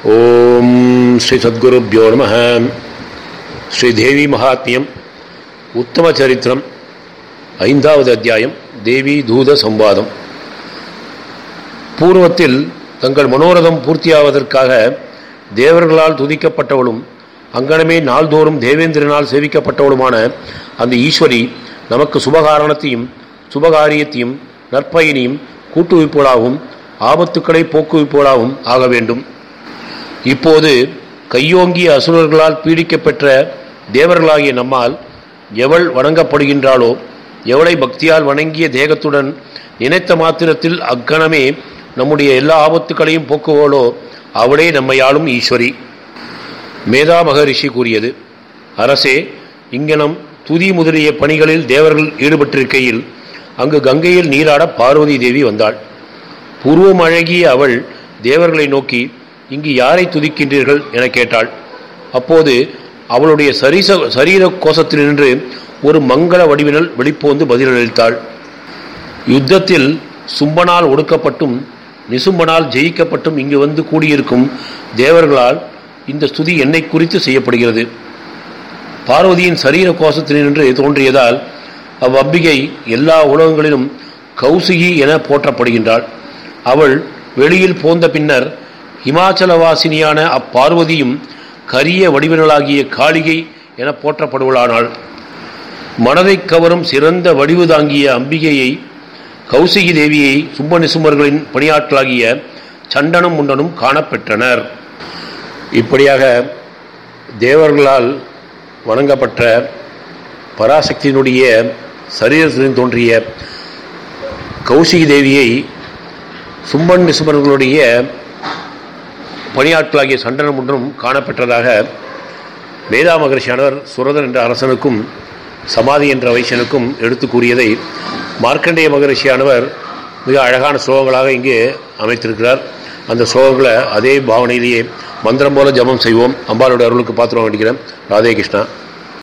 ஓம் ஸ்ரீ சத்குருப்யோ நம ஸ்ரீ தேவி மகாத்மியம் உத்தம சரித்திரம் ஐந்தாவது அத்தியாயம் தேவி தூத சம்வாதம் பூர்வத்தில் தங்கள் மனோரதம் பூர்த்தியாவதற்காக தேவர்களால் துதிக்கப்பட்டவளும் அங்கனமே நாள்தோறும் தேவேந்திரனால் சேவிக்கப்பட்டவளுமான அந்த ஈஸ்வரி நமக்கு சுபகாரணத்தையும் சுபகாரியத்தையும் நற்பயனையும் கூட்டுவிப்போலாகவும் ஆபத்துக்களை போக்குவிப்போலாகவும் ஆக வேண்டும் இப்போது கையோங்கிய அசுரர்களால் பீடிக்கப்பெற்ற தேவர்களாகிய நம்மால் எவள் வணங்கப்படுகின்றாளோ எவளை பக்தியால் வணங்கிய தேகத்துடன் நினைத்த மாத்திரத்தில் அக்கணமே நம்முடைய எல்லா ஆபத்துக்களையும் போக்குவோளோ அவளே நம்மையாளும் ஈஸ்வரி மேதா மகரிஷி கூறியது அரசே இங்கனம் துதி முதலிய பணிகளில் தேவர்கள் ஈடுபட்டிருக்கையில் அங்கு கங்கையில் நீராட பார்வதி தேவி வந்தாள் பூர்வம் அழகிய அவள் தேவர்களை நோக்கி இங்கு யாரை துதிக்கின்றீர்கள் என கேட்டாள் அப்போது அவளுடைய சரீச சரீர கோஷத்தினின்று ஒரு மங்கள வடிவினல் வெளிப்போந்து பதிலளித்தாள் யுத்தத்தில் சும்பனால் ஒடுக்கப்பட்டும் நிசும்பனால் ஜெயிக்கப்பட்டும் இங்கு வந்து கூடியிருக்கும் தேவர்களால் இந்த ஸ்துதி என்னை குறித்து செய்யப்படுகிறது பார்வதியின் சரீர கோஷத்தினின்று தோன்றியதால் அவ்வம்பிகை எல்லா உலகங்களிலும் கௌசிகி என போற்றப்படுகின்றாள் அவள் வெளியில் போந்த பின்னர் இமாச்சலவாசினியான அப்பார்வதியும் கரிய வடிவினலாகிய காளிகை என போற்றப்படுவளானாள் மனதை கவரும் சிறந்த வடிவு தாங்கிய அம்பிகையை கௌசிகி தேவியை சும்ப நிசும்பர்களின் பணியாற்றலாகிய சண்டனும் முண்டனும் காணப்பெற்றனர் இப்படியாக தேவர்களால் வணங்கப்பட்ட பராசக்தியினுடைய சரீரத்திலிருந்து தோன்றிய கௌசிகி தேவியை சும்பன் நிசும்பர்களுடைய பணியாற்றலாகிய சண்டனம் ஒன்றும் காணப்பெற்றதாக வேதா மகர்ஷியானவர் சுரதன் என்ற அரசனுக்கும் சமாதி என்ற வைசியனுக்கும் எடுத்து கூறியதை மார்க்கண்டேய மகரிஷியானவர் மிக அழகான ஸ்லோகங்களாக இங்கே அமைத்திருக்கிறார் அந்த ஸ்லோகங்களை அதே பாவனையிலேயே மந்திரம் போல ஜபம் செய்வோம் அம்பாளுடைய அருளுக்கு பாத்திரம் வேண்டிக்கிறேன் ராதே கிருஷ்ணா